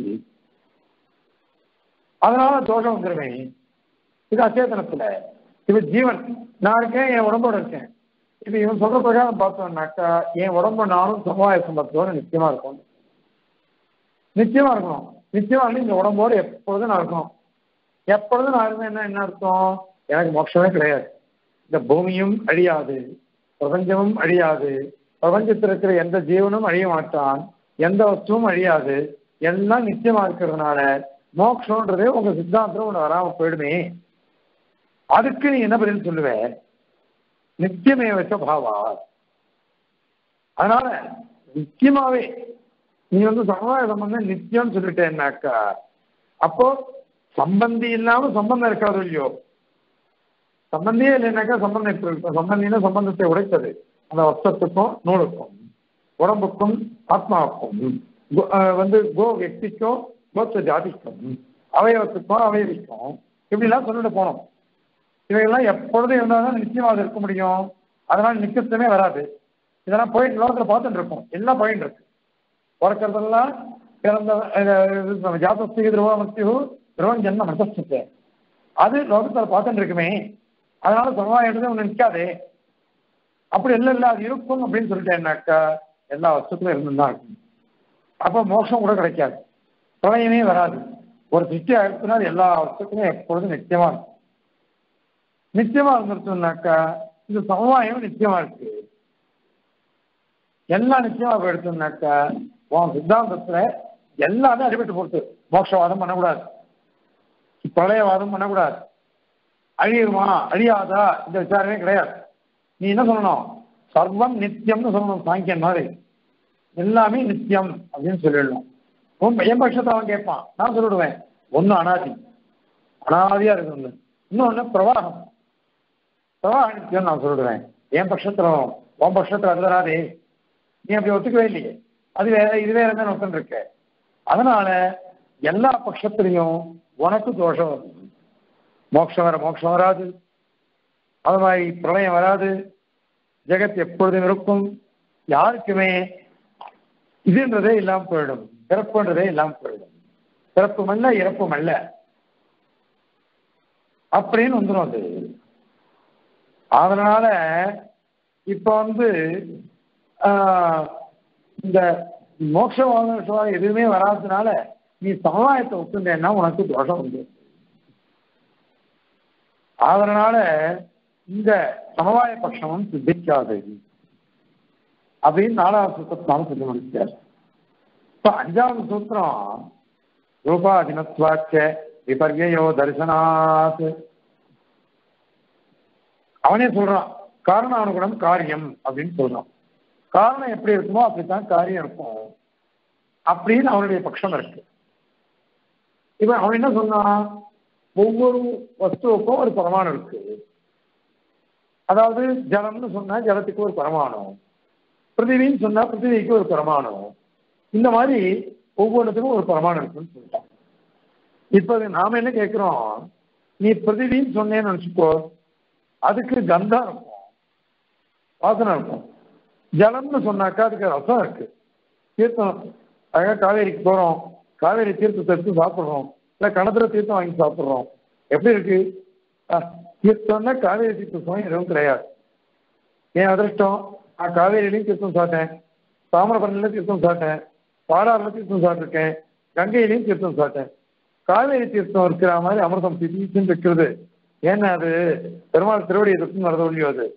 அதனால தோஷம் வந்துருவேன் இது அச்சேதனத்துல இப்ப ஜீவன் நான் இருக்கேன் என் உடம்போட இருக்கேன் இப்ப இவன் சொல்ற பிரகாரம் பார்த்தோம்னாக்கா என் உடம்பு நானும் சமுதாய சம்பத்தோட நிச்சயமா இருக்கும் நிச்சயமா இருக்கணும் நிச்சயமா வந்து இந்த உடம்போடு எப்பொழுதும் நான் இருக்கணும் எப்பொழுதும் நான் இருந்தேன்னா என்ன அர்த்தம் எனக்கு மோட்சமே கிடையாது இந்த பூமியும் அழியாது பிரபஞ்சமும் அழியாது பிரபஞ்சத்தில் இருக்கிற எந்த ஜீவனும் அழிய மாட்டான் எந்த வஸ்துவும் அழியாது எல்லாம் நிச்சயமா இருக்கிறதுனால மோட்சம்ன்றதே உங்க சித்தாந்தம் ஒன்று வராம போயிடுமே அதுக்கு நீ என்ன பதில் சொல்லுவ நித்தியமே வச்ச பாவா அதனால நிச்சயமாவே நீ வந்து சமுதாய சம்பந்தம் நித்தியம்னு சொல்லிட்டேன்னாக்கா அப்போ சம்பந்தி இல்லாம சம்பந்தம் இருக்காது இல்லையோ சம்பந்தியே இல்லைனாக்கா சம்பந்தம் எப்படி இருக்கும் சம்பந்தினா சம்பந்தத்தை உடைத்தது அந்த வஸ்தத்துக்கும் நூலுக்கும் உடம்புக்கும் ஆத்மாவுக்கும் கோ- அஹ் வந்து கோ வெக்திக்கும் கோத்த ஜாதிக்கும் அவயவத்துக்கும் அவயவிக்கும் இப்படிலாம் சொல்லிட்டு போனோம் இவைகள்லாம் எப்பொழுதும் இருந்தால் தான் நிச்சயமாக அது இருக்க முடியும் அதனால நிச்சயத்துமே வராது இதெல்லாம் போயிட்டு லோகத்தில் பார்த்துட்டு இருக்கோம் எல்லாம் போயிட்டு இருக்கு பிறக்கிறதெல்லாம் பிறந்த ஜாதஸ்தி துருவமத்தியு துருவம் ஜென்ம மதஸ்தத்தை அது லோகத்தில் பார்த்துட்டு இருக்குமே அதனால சமுதாயம் ஒன்று நிற்காதே அப்படி இல்லை இல்லை அது இருக்கும் அப்படின்னு சொல்லிட்டேன்னாக்கா எல்லா வஸ்துக்களும் இருந்துதான் இருக்கும் அப்போ மோட்சம் கூட கிடைக்காது பிரளயமே வராது ஒரு சிருஷ்டி ஆயிடுச்சுனால் எல்லா வஸ்துக்களும் எப்பொழுதும் நிச்சயமா இருக்கும் நிச்சயமா இருந்துருச்சோம்னாக்கா இந்த சமுதாயம் நிச்சயமா இருக்கு எல்லாம் நிச்சயமா போயிடுச்சோம்னாக்கா உன் சித்தாந்தத்துல எல்லாமே அடிபட்டு போட்டு மோட்சவாதம் பண்ணக்கூடாது பிரளயவாதம் பண்ணக்கூடாது அழியுமா அழியாதா இந்த விசாரமே கிடையாது நீ என்ன சொல்லணும் சர்வம் நித்தியம்னு சொல்லணும் சாங்கியன் மாதிரி எல்லாமே நித்தியம் அப்படின்னு சொல்லிடணும் உன் என் பட்சத்தை அவன் கேட்பான் நான் சொல்லிடுவேன் ஒண்ணு அனாதி அனாதியா இருக்கு இன்னொன்னு பிரவாகம் பிரவாக நித்தியம் நான் சொல்லிடுவேன் என் பட்சத்துல வரும். உன் பட்சத்துல அது வராதே நீ அப்படி ஒத்துக்கவே இல்லையே அது வேற இது வேற என்ன ஒத்துன்னு இருக்க அதனால எல்லா பட்சத்திலையும் உனக்கு தோஷம் வரும் மோட்சம் வர மோட்சம் வராது அது மாதிரி பிரளயம் வராது ஜெகத் எப்பொழுதும் இருக்கும் யாருக்குமே இதுன்றதே இல்லாம போயிடும் பிறப்புன்றதே இல்லாம போயிடும் பிறப்பும் அல்ல இறப்பும் அல்ல அப்படின்னு வந்துடும் அது அதனால இப்ப வந்து ஆஹ், இந்த மோட்சவாதம் எதுவுமே வராததுனால நீ சமுதாயத்தை ஒத்துண்டேன்னா உனக்கு தோஷம் உண்டு அதனால இந்த சமவாய பட்சமும் சித்திக்காது அப்படின்னு நாலாவது சூத்திரத்தினால சொல்லி முடிச்சார் இப்ப அஞ்சாவது சூத்திரம் ரூபாதினத்வாச்ச விபர்யோ தரிசனாத் அவனே சொல்றான் காரணானுகுணம் காரியம் அப்படின்னு சொல்றான் காரணம் எப்படி இருக்குமோ அப்படித்தான் காரியம் இருக்கும் அப்படின்னு அவனுடைய பட்சம் இருக்கு இப்ப அவன் என்ன சொன்னான் ஒவ்வொரு வஸ்துவுக்கும் ஒரு பரமாணு இருக்கு அதாவது ஜலம்னு சொன்னா ஜலத்துக்கு ஒரு பரமாணம் பிருத்திவின்னு சொன்னா பிருத்திவிக்கு ஒரு பரமாணம் இந்த மாதிரி ஒவ்வொன்றுத்துக்கும் ஒரு பரமாணம் இருக்குன்னு சொல்லிட்டான் இப்ப அது நாம என்ன கேட்கிறோம் நீ பிருத்திவின்னு சொன்னேன்னு நினைச்சுக்கோ அதுக்கு கந்தம் இருக்கும் வாசனை இருக்கும் ஜலம்னு சொன்னாக்கா அதுக்கு ரசம் இருக்கு தீர்த்தம் அழகா காவேரிக்கு போறோம் காவேரி தீர்த்தத்தை எடுத்து சாப்பிடுறோம் இல்ல கணத்துல தீர்த்தம் வாங்கி சாப்பிடுறோம் எப்படி இருக்கு அஹ், தீர்த்தம்னா காவேரி தீர்த்த சுவை எதுவும் கிடையாது என் அதிர்ஷ்டம் நான் காவேரியிலையும் தீர்த்தம் சாப்பிட்டேன் தாமிரபரணிலையும் தீர்த்தம் சாப்பிட்டேன் பாலாறுல தீர்த்தம் சாப்பிட்டுருக்கேன் கங்கையிலையும் தீர்த்தம் சாப்பிட்டேன் காவேரி தீர்த்தம் இருக்கிற மாதிரி அமிர்தம் திடீர்னு இருக்கிறது ஏன்னா அது பெருமாள் திருவடி எதிர்த்து நடந்த ஒழியோ அது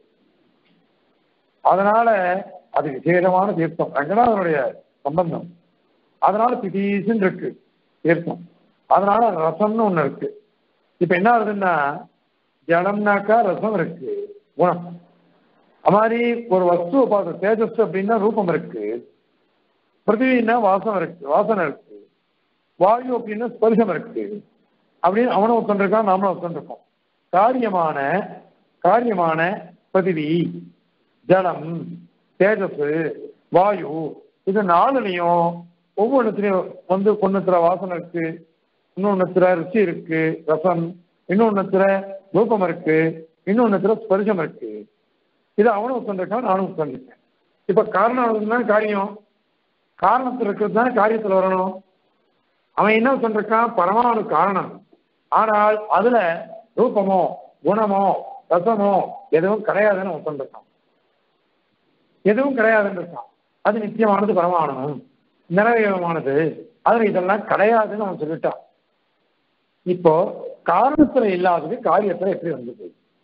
அதனால அது விசேஷமான தீர்த்தம் ரங்கநாதனுடைய சம்பந்தம் அதனால திடீசன் இருக்கு தீர்த்தம் அதனால ரசம்னு ஒண்ணு இருக்கு இப்ப என்ன ஆகுதுன்னா ஜலம்னாக்கா ரசம் இருக்கு குணம் அது மாதிரி ஒரு வஸ்துவை பார்த்து தேஜஸ் அப்படின்னா ரூபம் இருக்கு பிருத்திவின்னா வாசம் இருக்கு வாசனை இருக்கு வாயு அப்படின்னா ஸ்பர்சம் இருக்கு அப்படின்னு அவனும் ஒத்துருக்கான் நாமளும் ஒத்துருக்கோம் காரியமான காரியமான பிருத்திவி ஜலம் தேஜஸ் வாயு இது நாலுலையும் ஒவ்வொன்றுத்திலையும் வந்து ஒன்றுத்துல வாசனை இருக்கு இன்னொன்னுத்துல ருச்சி இருக்கு ரசம் இன்னொன்னுத்துல ரூபம் இருக்கு இன்னொன்னுத்துல ஸ்பர்சம் இருக்கு இது அவனும் உட்காந்துருக்கான் நானும் உட்காந்துருக்கேன் இப்ப காரணம் தான் காரியம் காரணத்தில் இருக்கிறது தானே காரியத்தில் வரணும் அவன் என்ன சொல்றான் பரமாணு காரணம் ஆனால் அதுல ரூபமோ குணமோ ரசமோ எதுவும் கிடையாதுன்னு அவன் சொல்றான் எதுவும் கிடையாதுன்னு இருக்கான் அது நிச்சயமானது பரமானது நிறைவேறமானது அதுல இதெல்லாம் கிடையாதுன்னு அவன் சொல்லிட்டான் இப்போ காரணத்துல இல்லாதது காரியத்துல எப்படி வந்தது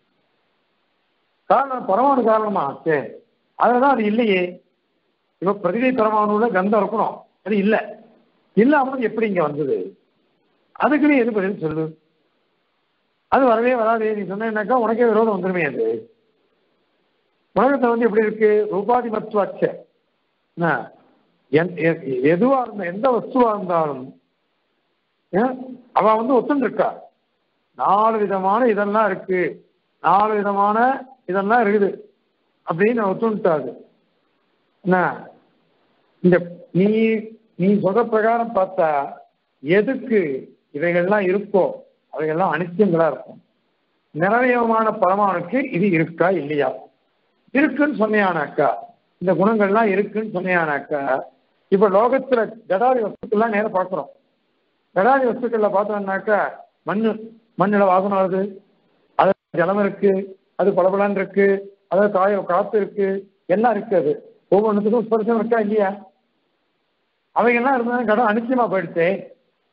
காரணம் பரமாணு காரணமா ஆச்சு அதுலதான் அது இல்லையே இப்ப பிரதிவை பரமாணுல கந்தம் இருக்கணும் அது இல்லை இல்லாமல் எப்படி இங்க வந்தது அதுக்கு நீ எது பதில் சொல்லு அது வரவே வராது நீ சொன்னேன்னாக்கா உனக்கே விரோதம் வந்துருமே அது உலகத்தை வந்து எப்படி இருக்கு ரூபாதி மத்துவாச்ச என்ன? எந்- எ- எதுவா இருந்த எந்த வஸ்துவா இருந்தாலும் ஏன்? அவ வந்து ஒத்துன்னு இருக்கா நாலு விதமான இதெல்லாம் இருக்கு நாலு விதமான இதெல்லாம் இருக்குது அப்படின்னு ஒத்துண்டாது என்ன இந்த நீ நீ சொல்ற பிரகாரம் பார்த்தா எதுக்கு இவைகள்லாம் இருக்கோ அவைகள்லாம் அனித்தியங்களா இருக்கும் நிறைவேயமான பரமானுக்கு இது இருக்கா இல்லையா இருக்குன்னு சொன்னியானாக்கா இந்த குணங்கள்லாம் இருக்குன்னு சொன்னியானாக்கா இப்ப லோகத்துல ஜடாதி வஸ்துக்கள்லாம் நேரம் பார்க்கிறோம் ஜடாதி வஸ்துக்கள்ல பார்த்தோம்னாக்கா மண்ணு மண்ணுல வாசனை வருது அது ஜலம் இருக்கு அது பளபளன்னு இருக்கு அதாவது காய காத்து இருக்கு எல்லாம் இருக்கு அது ஒவ்வொன்றுத்துக்கும் ஸ்பர்சம் இருக்கா இல்லையா அவைகள்லாம் இருந்தாலும் கடம் அனிச்சயமா போயிடுச்சு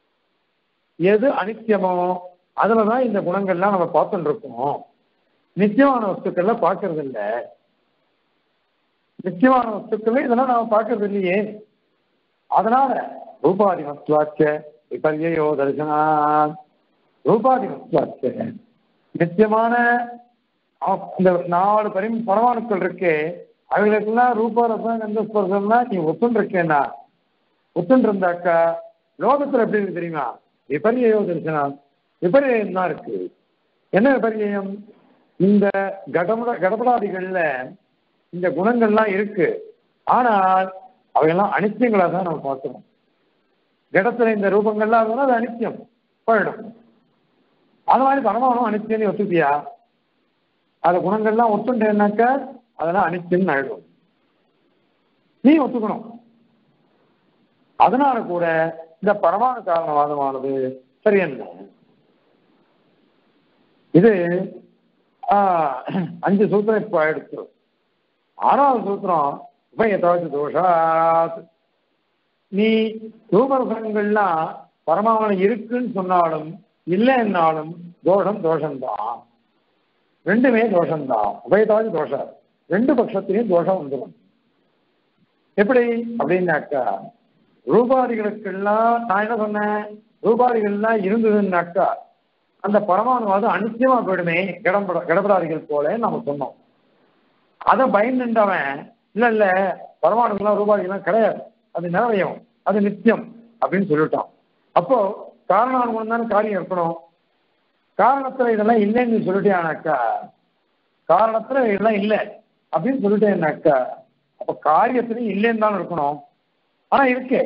எது அனித்தியமோ அதுலதான் இந்த குணங்கள்லாம் நம்ம பார்த்துட்டு இருக்கோம் நித்தியமான வஸ்துக்கள்ல பார்க்கறது இல்ல நித்தியமான வஸ்துக்கள் இதெல்லாம் நாம பார்க்கறது இல்லையே அதனால ரூபாதி மத்வாச்ச விபர்யோ தரிசனா ரூபாதி மத்வாச்ச நித்தியமான அ- இந்த நாலு பரி பரமாணுக்கள் இருக்கே அவைகளுக்கெல்லாம் ரூப ரசம் கந்த ஸ்பர்சம்னா நீ ஒத்துன்னு இருக்கேன்னா ஒத்துன்னு இருந்தாக்கா லோகத்துல எப்படி இருக்கு தெரியுமா விபர்யோ தரிசனம் விபரியம் தான் இருக்கு என்ன விபரியம் இந்த கடமுட கடப்படாதிகள்ல இந்த குணங்கள்லாம் இருக்கு ஆனால் அவையெல்லாம் அனித்தியங்களா தான் நம்ம பார்க்கணும் கடத்துல இந்த ரூபங்கள்லாம் இருந்ததுன்னா அது அனித்தியம் போயிடும் அது மாதிரி பரமானும் அனித்தியம் ஒத்துப்பியா அந்த குணங்கள்லாம் ஒத்துட்டேன்னாக்கா அதெல்லாம் அனித்தியம் ஆயிடும் நீ ஒத்துக்கணும் அதனால கூட இந்த பரமாணு காரணவாதமானது சரியல்ல இது ஆஹ், அஞ்சு சூத்திரம் இப்போ எடுத்து ஆறாவது சூத்திரம் உபயதாவது தோஷாத் நீ ரூபரசங்கள்லாம் பரமாவனம் இருக்குன்னு சொன்னாலும் இல்லைன்னாலும் தோஷம் தோஷம்தான் ரெண்டுமே தோஷம்தான் உபயதாவது தோஷம் ரெண்டு பட்சத்திலையும் தோஷம் வந்துடும் எப்படி அப்படின்னாக்கா ரூபாதிகளுக்கெல்லாம் நான் என்ன சொன்னேன் ரூபாதிகள்லாம் இருந்ததுன்னாக்கா அந்த பரமாணுவாது அனித்தியமா போயிடுமே கடம்பட கடப்படாதிகள் போல நம்ம சொன்னோம் அதை பயந்துட்டவன் இல்ல இல்ல பரமாணுக்கெல்லாம் ரூபாதிகள்லாம் கிடையாது அது நிறவயம் அது நித்தியம் அப்படின்னு சொல்லிட்டான் அப்போ காரணானுகுணம் தானே காரியம் இருக்கணும் காரணத்துல இதெல்லாம் இல்லைன்னு நீ சொல்லிட்டேனாக்கா காரணத்துல இதெல்லாம் இல்லை அப்படின்னு சொல்லிட்டேன்னாக்கா அப்ப காரியத்திலையும் இல்லைன்னு தான் இருக்கணும் ஆனா இருக்கே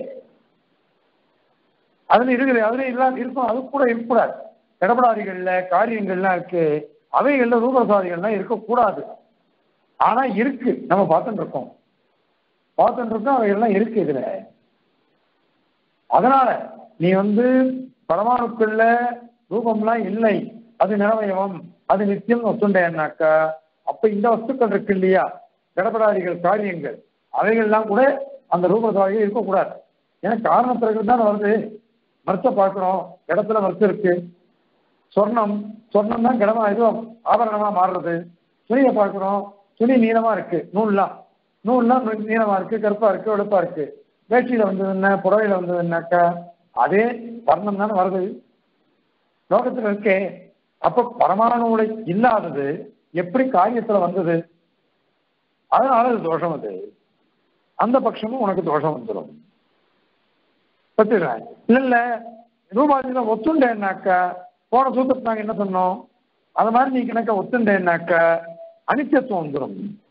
அதுல இருக்குது அதுல இல்லாம இருக்கும் அது கூட இருக்கக்கூடாது கடப்படாதிகள்ல காரியங்கள்லாம் இருக்கு அவைகள்ல ரூபசாதிகள்லாம் இருக்கக்கூடாது ஆனா இருக்கு நம்ம பார்த்துட்டு இருக்கோம் பார்த்துட்டு இருக்கோம் அவைகள்லாம் இருக்கு இதுல அதனால நீ வந்து பரமாணுக்குள்ள ரூபம்லாம் இல்லை அது நிறவயவம் அது நித்தியம் ஒத்துண்டேன்னாக்கா அப்ப இந்த வஸ்துக்கள் இருக்கு இல்லையா கடப்படாதிகள் காரியங்கள் அவைகள்லாம் கூட அந்த ரூபசாதிகள் இருக்கக்கூடாது ஏன்னா காரணத்திற்கு தான் வருது மரத்தை பார்க்கிறோம் இடத்துல மரத்து இருக்கு சொர்ணம் சொர்ணம் தான் கிடமா இது ஆபரணமா மாறுறது துணியை பார்க்கிறோம் துணி நீளமா இருக்கு நூல்லாம் நூல்லாம் நூ- நீளமா இருக்கு கருப்பா இருக்கு வெளுப்பா இருக்கு வேஷ்டியில வந்தது என்ன புடவையில வந்தது என்னக்கா அதே வர்ணம் தானே வருது லோகத்துல இருக்கே அப்ப பரமாணுவுல இல்லாதது எப்படி காரியத்துல வந்தது அதனால அது தோஷம் அது அந்த பட்சமும் உனக்கு தோஷம் வந்துடும் பத்துக்கிறேன் இல்ல இல்ல ரூபாதியில ஒத்துண்டேன்னாக்கா போன சூத்திரத்தை நாங்க என்ன சொன்னோம் அது மாதிரி நீ கணக்க ஒத்துண்டேன்னாக்கா அனித்தியத்துவம் வந்துடும்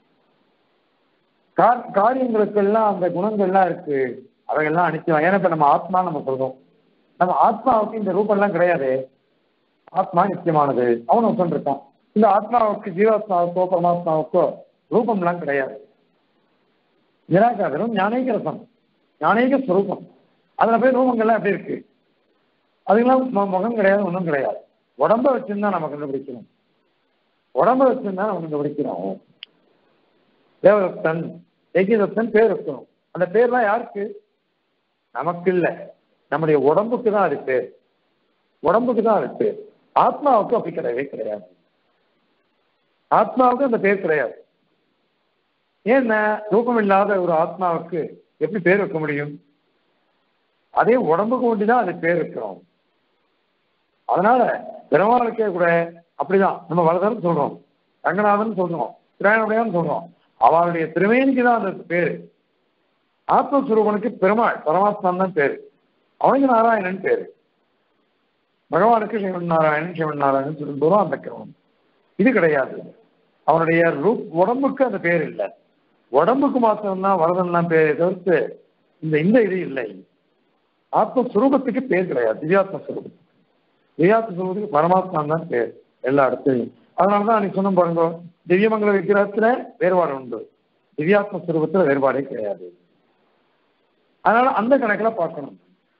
கா- காரியங்களுக்கெல்லாம் அந்த குணங்கள்லாம் இருக்கு அவைகள்லாம் அனித்தியம் ஏன்னா இப்ப நம்ம ஆத்மா நம்ம சொல்றோம் நம்ம ஆத்மாவுக்கு இந்த ரூபம்லாம் கிடையாது ஆத்மா நித்தியமானது அவன் ஒத்துருக்கான் இந்த ஆத்மாவுக்கு ஜீவாத்மாவுக்கோ பரமாத்மாவுக்கோ ரூபம்லாம் கிடையாது நிராகாரம் ஞானேக ரசம் ஞானேக ஸ்வரூபம் அதுல போய் ரூபங்கள்லாம் எப்படி இருக்கு அதுக்கெல்லாம் மு- முகம் கிடையாது ஒன்றும் கிடையாது உடம்ப வச்சிருந்தா நம்ம கண்டுபிடிக்கணும் உடம்ப வச்சிருந்தா நம்ம கண்டுபிடிக்கிறோம் தேவதத்தன் எகிதத்தன் பேர் இருக்கணும் அந்த பேர்லாம் யாருக்கு நமக்கு இல்லை நம்முடைய உடம்புக்கு தான் அது பேர் உடம்புக்கு தான் அது பேர் ஆத்மாவுக்கு அப்படி கிடையவே கிடையாது ஆத்மாவுக்கு அந்த பேர் கிடையாது ஏன்னா ரூபம் இல்லாத ஒரு ஆத்மாவுக்கு எப்படி பேர் வைக்க முடியும் அதே உடம்புக்கு ஒண்டிதான் அது பேர் இருக்கிறோம் அதனால பெருமாளுக்கே கூட அப்படிதான் நம்ம வளதரம் சொல்றோம் ரங்கநாதன் சொல்றோம் திராயணமுடையான்னு சொல்றோம் அவளுடைய திருமேனிக்கு தான் அந்த பேரு ஆத்மஸ்வரூபனுக்கு பெருமாள் பரமாத்மான் தான் பேரு அவனுக்கு நாராயணன் பேரு பகவானுக்கு சிவன் நாராயணன் சிவன் நாராயணன் சொல்லும்போதும் அந்த கிரமம் இது கிடையாது அவனுடைய ரூப் உடம்புக்கு அந்த பேர் இல்லை உடம்புக்கு மாத்திரம்தான் வரதன் தான் பேரை தவிர்த்து இந்த இந்த இது இல்லை ஆத்மஸ்வரூபத்துக்கு பேர் கிடையாது திவ்யாத்ம ஸ்வரூபத்துக்கு திவ்யாத்ம ஸ்வரூபத்துக்கு பரமாத்மா தான் பேர் எல்லா இடத்துலையும் அதனாலதான் அன்னைக்கு சொன்ன பாருங்க திவ்யமங்கல விக்கிரகத்துல வேறுபாடு உண்டு திவ்யாத்ம ஸ்வரூபத்துல வேறுபாடே கிடையாது அதனால அந்த கணக்குல பார்க்கணும்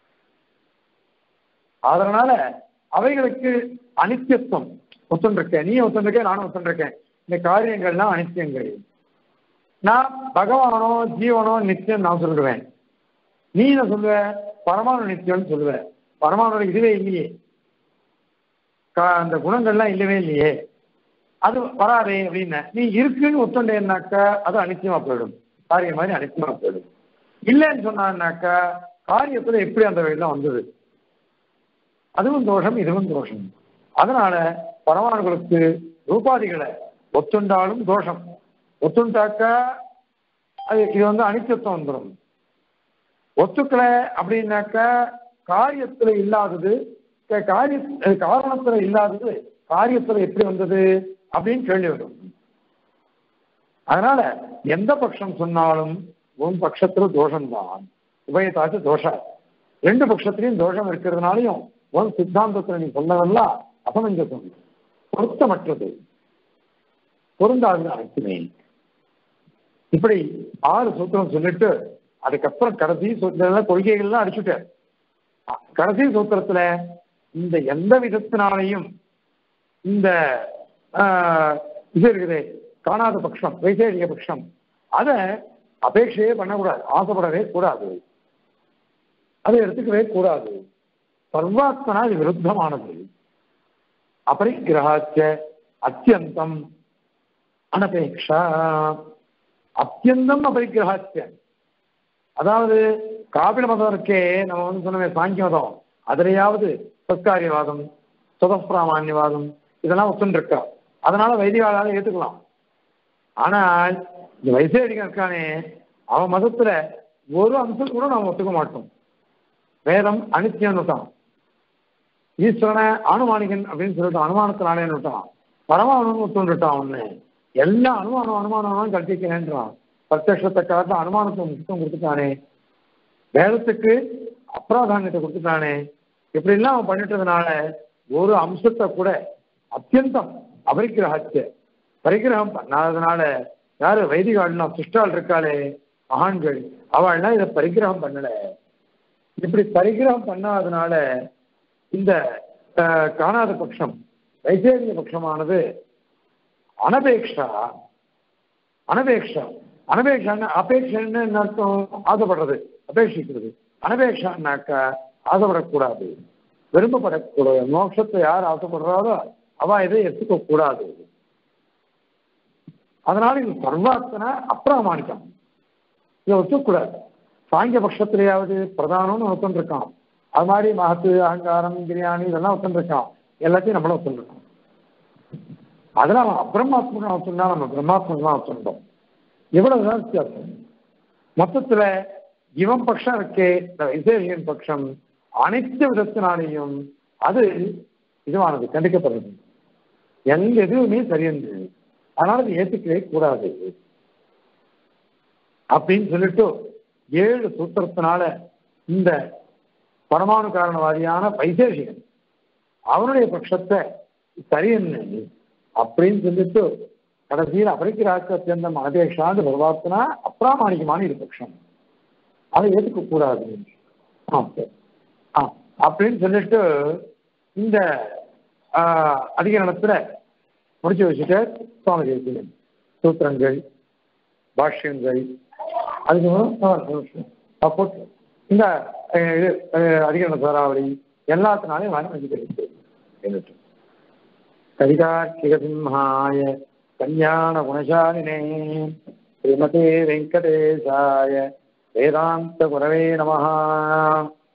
அதனால அவைகளுக்கு அனித்தியத்துவம் ஒத்துண்டிருக்கேன் நீ ஒத்துண்டிருக்கேன் நானும் ஒத்துண்டிருக்கேன் இந்த காரியங்கள்லாம் அனித்தியங்கள் நான் பகவானோ ஜீவனோ நித்தியம் நான் சொல்லுவேன் நீ என்ன சொல்லுவ பரமானு நித்தியம்னு சொல்லுவ பரமானோட இதுவே இல்லையே கா- அந்த குணங்கள்லாம் இல்லவே இல்லையே அது வராதே அப்படின்னு நீ இருக்குன்னு ஒத்துண்டேன்னாக்கா அது அனிச்சயமா போயிடும் காரியம் மாதிரி அனிச்சயமா போயிடும் இல்லைன்னு சொன்னான்னாக்கா காரியத்துல எப்படி அந்த வெள்ளம் வந்தது அதுவும் தோஷம் இதுவும் தோஷம் அதனால பரமாணுகளுக்கு ரூபாதிகளை ஒத்துண்டாலும் தோஷம் ஒத்துண்டாக்கா அது இது வந்து அனிச்சத்துவம் வந்துடும் ஒத்துக்கல அப்படின்னாக்கா காரியத்துல இல்லாதது க- காரிய அஹ் காரணத்துல இல்லாதது காரியத்துல எப்படி வந்தது அப்படின்னு கேள்வி வரும் அதனால எந்த பட்சம் சொன்னாலும் உன் பட்சத்துல தோஷம்தான் உபயத்தாச்சு தோஷம் ரெண்டு பட்சத்திலையும் தோஷம் இருக்கிறதுனாலையும் உன் சித்தாந்தத்துல நீ சொன்னதெல்லாம் அசமஞ்சசம் பொருத்தமற்றது பொருந்தாது அனைத்துமே இப்படி ஆறு சூத்திரம் சொல்லிட்டு அதுக்கப்புறம் கடைசி சூத்திரத்துல கொள்கைகள்லாம் அடிச்சுட்டார் அ- கடைசி சூத்திரத்துல இந்த எந்த விதத்தினாலையும் இந்த ஆஹ், இது இருக்குது காணாத பட்சம் வைசேடிக பட்சம் அதை அபேட்சையே பண்ணக்கூடாது ஆசைப்படவே கூடாது அதை எடுத்துக்கவே கூடாது சர்வாத்மனா இது விருத்தமானது அபரிக்கிரகாச்ச அத்தியந்தம் அனபேக்ஷா அத்தியந்தம் அபரிக்கிரகாச்ச அதாவது காபில மதம் இருக்கே நம்ம வந்து சொன்னமே சாங்கிய மதம் அதுலயாவது சத்காரியவாதம் சுதப்பிராமான்யவாதம் இதெல்லாம் ஒத்துன்னு இருக்கா அதனால வைதிகாலால ஏத்துக்கலாம் ஆனால் இந்த வைசேடிகன் இருக்கானே அவன் மதத்துல ஒரு அம்சம் கூட நாம் ஒத்துக்க மாட்டோம் வேதம் அனித்தியம் விட்டான் ஈஸ்வரனை அனுமானிகன் அப்படின்னு சொல்லிட்டு அனுமானத்தினாலே விட்டான் பரமானு ஒத்துண்டுட்டான் ஒண்ணு எல்லா அனுமானம் அனுமானம் கல்பிக்கிறேன்றான் பிரத்யத்தை காட்ட அனுமானத்தை முக்கியம் கொடுத்துட்டானே வேதத்துக்கு அப்ராதானியத்தை கொடுத்துட்டானே இப்படி எல்லாம் அவன் பண்ணிட்டதுனால ஒரு அம்சத்தை கூட அத்தியந்தம் அபரிக்கிரகத்தை பரிகிரகம் பண்ணாததுனால யாரு வைதிகாள்னா சிஷ்டால் இருக்காளே மகான்கள் அவள்லாம் இதை பரிகிரகம் பண்ணல இப்படி பரிகிரகம் பண்ணாததுனால இந்த அஹ், காணாத பட்சம் வைசேரிய பட்சமானது அனபேக்ஷா அனபேக்ஷா அனபேக்ஷான்னு அபேட்சன்னு என்ன அர்த்தம் ஆசைப்படுறது அபேட்சிக்கிறது அனபேக்ஷான்னாக்கா ஆசைப்படக்கூடாது விரும்பப்படக்கூடாது மோட்சத்தை யார் ஆசைப்படுறாரோ அவ இதை எடுத்துக்க கூடாது அதனால இது சர்வாத்தன அப்பிராமாணிக்கம் இதை ஒத்துக்கூடாது சாங்கிய பட்சத்திலேயாவது பிரதானம்னு ஒருத்தன் இருக்கான் அது மாதிரி மகத்து அகங்காரம் பிரியாணி இதெல்லாம் ஒருத்தன் இருக்கான் எல்லாத்தையும் நம்மளும் ஒத்துருக்கோம் அதெல்லாம் அவன் அப்பிரமாத்மகம் ஒத்துனா நம்ம பிரம்மாத்மகம் தான் ஒத்துட்டோம் இவ்வளவுதான் வித்தியாசம் மொத்தத்துல இவன் பட்சம் இருக்கே இந்த வைசேரியன் பட்சம் அனைத்து விதத்தினாலேயும் அது இதுவானது கண்டிக்கப்படுறது எந்த எதுவுமே சரியன்று அதனால அது ஏத்துக்கவே கூடாது அப்படின்னு சொல்லிட்டு ஏழு சூத்திரத்தினால இந்த பரமாணு காரணவாதியான வைசேஷிகன் அவனுடைய பட்சத்தை சரியன்னு அப்படின்னு சொல்லிட்டு கடைசியில் அபரிக்கிராக்க அத்தியந்தம் அனபேஷான்னு பரவாத்தினா அப்பிராமாணிகமான இது பட்சம் அதை ஏற்றுக்க கூடாது ஆ சரி ஆ அப்படின்னு சொல்லிட்டு இந்த ஆஹ், அதிகரணத்துல முடிச்சு வச்சுட்டு சுவாமி தேசியன் சூத்திரங்கள் பாஷ்யங்கள் அதுக்கு அப்புறம் ஆ, நிமிஷம். அப்போ இந்த அஹ், இது அஹ், அதிகரண சாராவளி எல்லாத்தினாலையும் வாங்கி வச்சுக்கிறது என்னட்டு கவிதார்க்கிகசிம்ஹாய கல்யாண குணசாலினே ஸ்ரீமதே வெங்கடேசாய வேதாந்த குரவே நமஹா